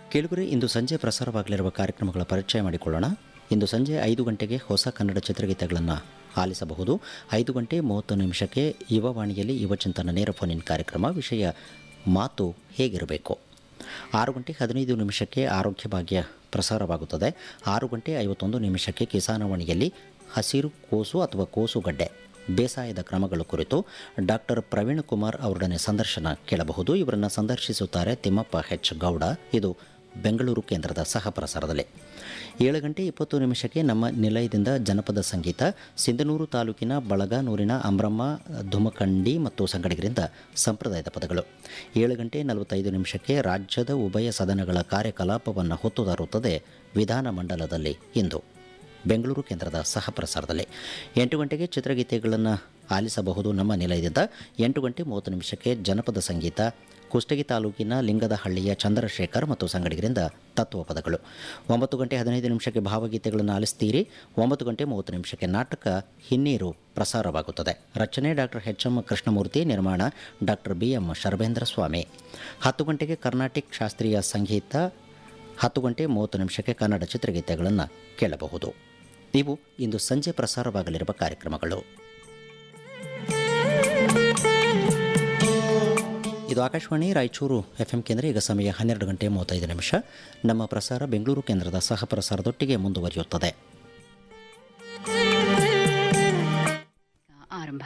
ಕೇಳುಗರೆ ಇಂದು ಸಂಜೆ ಪ್ರಸಾರವಾಗಲಿರುವ ಕಾರ್ಯಕ್ರಮಗಳ ಪರಿಚಯ ಮಾಡಿಕೊಳ್ಳೋಣ ಇಂದು ಸಂಜೆ ಐದು ಗಂಟೆಗೆ ಹೊಸ ಕನ್ನಡ ಚಿತ್ರಗೀತೆಗಳನ್ನು ಆಲಿಸಬಹುದು ಐದು ಗಂಟೆ ಮೂವತ್ತು ನಿಮಿಷಕ್ಕೆ ಯುವವಾಣಿಯಲ್ಲಿ ಯುವಚಿಂತನ ನೇರ ಫೋನಿನ್ ಕಾರ್ಯಕ್ರಮ ವಿಷಯ ಮಾತು ಹೇಗಿರಬೇಕು ಆರು ಗಂಟೆ ಹದಿನೈದು ನಿಮಿಷಕ್ಕೆ ಆರೋಗ್ಯ ಭಾಗ್ಯ ಪ್ರಸಾರವಾಗುತ್ತದೆ ಆರು ಗಂಟೆ ಐವತ್ತೊಂದು ನಿಮಿಷಕ್ಕೆ ಕಿಸಾನವಾಣಿಯಲ್ಲಿ ಹಸಿರು ಕೋಸು ಅಥವಾ ಕೋಸುಗಡ್ಡೆ ಬೇಸಾಯದ ಕ್ರಮಗಳ ಕುರಿತು ಡಾಕ್ಟರ್ ಪ್ರವೀಣ್ ಕುಮಾರ್ ಅವರೊಡನೆ ಸಂದರ್ಶನ ಕೇಳಬಹುದು ಇವರನ್ನು ಸಂದರ್ಶಿಸುತ್ತಾರೆ ತಿಮ್ಮಪ್ಪ ಎಚ್ ಗೌಡ ಇದು ಬೆಂಗಳೂರು ಕೇಂದ್ರದ ಸಹ ಪ್ರಸಾರದಲ್ಲಿ ಏಳು ಗಂಟೆ ಇಪ್ಪತ್ತು ನಿಮಿಷಕ್ಕೆ ನಮ್ಮ ನಿಲಯದಿಂದ ಜನಪದ ಸಂಗೀತ ಸಿಂಧನೂರು ತಾಲೂಕಿನ ಬಳಗಾನೂರಿನ ಅಮ್ರಮ್ಮ ಧುಮಕಂಡಿ ಮತ್ತು ಸಂಗಡಿಗರಿಂದ ಸಂಪ್ರದಾಯದ ಪದಗಳು ಏಳು ಗಂಟೆ ನಲವತ್ತೈದು ನಿಮಿಷಕ್ಕೆ ರಾಜ್ಯದ ಉಭಯ ಸದನಗಳ ಕಾರ್ಯಕಲಾಪವನ್ನು ಹೊತ್ತು ತರುತ್ತದೆ ವಿಧಾನಮಂಡಲದಲ್ಲಿ ಇಂದು ಬೆಂಗಳೂರು ಕೇಂದ್ರದ ಸಹ ಪ್ರಸಾರದಲ್ಲಿ ಎಂಟು ಗಂಟೆಗೆ ಚಿತ್ರಗೀತೆಗಳನ್ನು ಆಲಿಸಬಹುದು ನಮ್ಮ ನಿಲಯದಿಂದ ಎಂಟು ಗಂಟೆ ಮೂವತ್ತು ನಿಮಿಷಕ್ಕೆ ಜನಪದ ಸಂಗೀತ ಕುಷ್ಟಗಿ ತಾಲೂಕಿನ ಲಿಂಗದಹಳ್ಳಿಯ ಚಂದ್ರಶೇಖರ್ ಮತ್ತು ಸಂಗಡಿಗರಿಂದ ತತ್ವಪದಗಳು ಒಂಬತ್ತು ಗಂಟೆ ಹದಿನೈದು ನಿಮಿಷಕ್ಕೆ ಭಾವಗೀತೆಗಳನ್ನು ಆಲಿಸ್ತೀರಿ ಒಂಬತ್ತು ಗಂಟೆ ಮೂವತ್ತು ನಿಮಿಷಕ್ಕೆ ನಾಟಕ ಹಿನ್ನೀರು ಪ್ರಸಾರವಾಗುತ್ತದೆ ರಚನೆ ಡಾಕ್ಟರ್ ಎಚ್ ಎಂ ಕೃಷ್ಣಮೂರ್ತಿ ನಿರ್ಮಾಣ doctor B M Sharbendra Swamy ಹತ್ತು ಗಂಟೆಗೆ ಕರ್ನಾಟಿಕ್ ಶಾಸ್ತ್ರೀಯ ಸಂಗೀತ ಹತ್ತು ಗಂಟೆ ಮೂವತ್ತು ನಿಮಿಷಕ್ಕೆ ಕನ್ನಡ ಚಿತ್ರಗೀತೆಗಳನ್ನು ಕೇಳಬಹುದು ಇವು ಇಂದು ಸಂಜೆ ಪ್ರಸಾರವಾಗಲಿರುವ ಕಾರ್ಯಕ್ರಮಗಳು ಇದು ಆಕಾಶವಾಣಿ ರಾಯಚೂರು ಎಫ್ ಎಂ ಕೇಂದ್ರ ಈಗ ಸಮಯ ಹನ್ನೆರಡು ಗಂಟೆ ಮೂವತ್ತೈದು ನಿಮಿಷ ನಮ್ಮ ಪ್ರಸಾರ ಬೆಂಗಳೂರು ಕೇಂದ್ರದ ಸಹ ಪ್ರಸಾರದೊಟ್ಟಿಗೆ ಮುಂದುವರಿಯುತ್ತದೆ ಆರಂಭ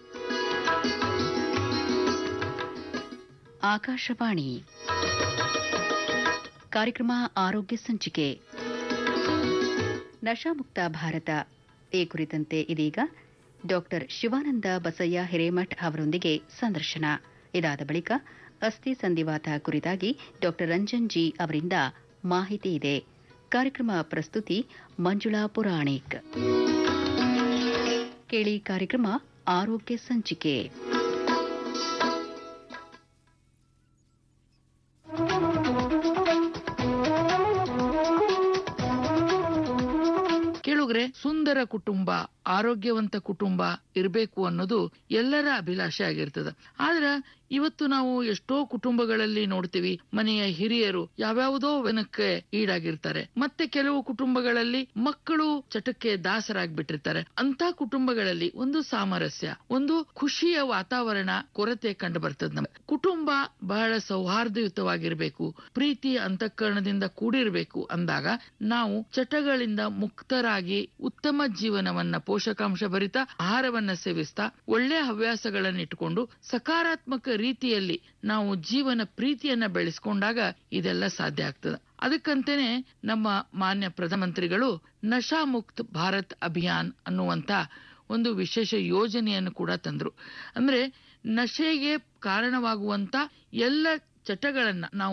ಆಕಾಶವಾಣಿ ಕಾರ್ಯಕ್ರಮ ಆರೋಗ್ಯ ಸಂಚಿಕೆ ನಶಾಮುಕ್ತ ಭಾರತ ಈ ಕುರಿತಂತೆ ಇದೀಗ ಡಾಕ್ಟರ್ ಶಿವಾನಂದ ಬಸಯ್ಯ ಹಿರೇಮಠ್ ಅವರೊಂದಿಗೆ ಸಂದರ್ಶನ ಇದಾದ ಬಳಿಕ ಅಸ್ಥಿ ಸಂಧಿವಾತ ಕುರಿತಾಗಿ ಡಾಕ್ಟರ್ ರಂಜನ್ ಜಿ ಅವರಿಂದ ಮಾಹಿತಿ ಇದೆ ಕಾರ್ಯಕ್ರಮ ಪ್ರಸ್ತುತಿ ಮಂಜುಳಾ ಪುರಾಣಿಕ್ ಕೇಳಿ ಕಾರ್ಯಕ್ರಮ ಆರೋಗ್ಯ ಸಂಚಿಕೆ ಕೇಳುಗ್ರೆ ಸುಂದರ ಕುಟುಂಬ ಆರೋಗ್ಯವಂತ ಕುಟುಂಬ ಇರಬೇಕು ಅನ್ನೋದು ಎಲ್ಲರ ಅಭಿಲಾಷೆ ಆಗಿರ್ತದ ಆದ್ರ ಇವತ್ತು ನಾವು ಎಷ್ಟೋ ಕುಟುಂಬಗಳಲ್ಲಿ ನೋಡ್ತೀವಿ ಮನೆಯ ಹಿರಿಯರು ಯಾವ್ಯಾವುದೋ ವೆನಕ್ಕೆ ಈಡಾಗಿರ್ತಾರೆ ಮತ್ತೆ ಕೆಲವು ಕುಟುಂಬಗಳಲ್ಲಿ ಮಕ್ಕಳು ಚಟಕ್ಕೆ ದಾಸರಾಗ್ಬಿಟ್ಟಿರ್ತಾರೆ ಅಂತ ಕುಟುಂಬಗಳಲ್ಲಿ ಒಂದು ಸಾಮರಸ್ಯ ಒಂದು ಖುಷಿಯ ವಾತಾವರಣ ಕೊರತೆ ಕಂಡು ಬರ್ತದ ನಮ್ ಕುಟುಂಬ ಬಹಳ ಸೌಹಾರ್ದಯುತವಾಗಿರ್ಬೇಕು ಪ್ರೀತಿ ಅಂತಃಕರಣದಿಂದ ಕೂಡಿರ್ಬೇಕು ಅಂದಾಗ ನಾವು ಚಟಗಳಿಂದ ಮುಕ್ತರಾಗಿ ಉತ್ತಮ ಜೀವನವನ್ನ ಪೋಷಕಾಂಶ ಭರಿತ ಆಹಾರವನ್ನ ಸೇವಿಸ್ತಾ ಒಳ್ಳೆ ಹವ್ಯಾಸಗಳನ್ನ ಇಟ್ಕೊಂಡು ಸಕಾರಾತ್ಮಕ ರೀತಿಯಲ್ಲಿ ನಾವು ಜೀವನ ಪ್ರೀತಿಯನ್ನ ಬೆಳೆಸ್ಕೊಂಡಾಗ ಇದೆಲ್ಲ ಸಾಧ್ಯ ಆಗ್ತದೆ ಅದಕ್ಕಂತೇನೆ ನಮ್ಮ ಮಾನ್ಯ ಪ್ರಧಾನಮಂತ್ರಿಗಳು ನಶಾ ಮುಕ್ತ್ ಭಾರತ್ ಅಭಿಯಾನ್ ಅನ್ನುವಂತ ಒಂದು ವಿಶೇಷ ಯೋಜನೆಯನ್ನು ಕೂಡ ತಂದ್ರು ಅಂದ್ರೆ ನಶೆಗೆ ಕಾರಣವಾಗುವಂತ ಎಲ್ಲ ಚಟಗಳನ್ನ ನಾವು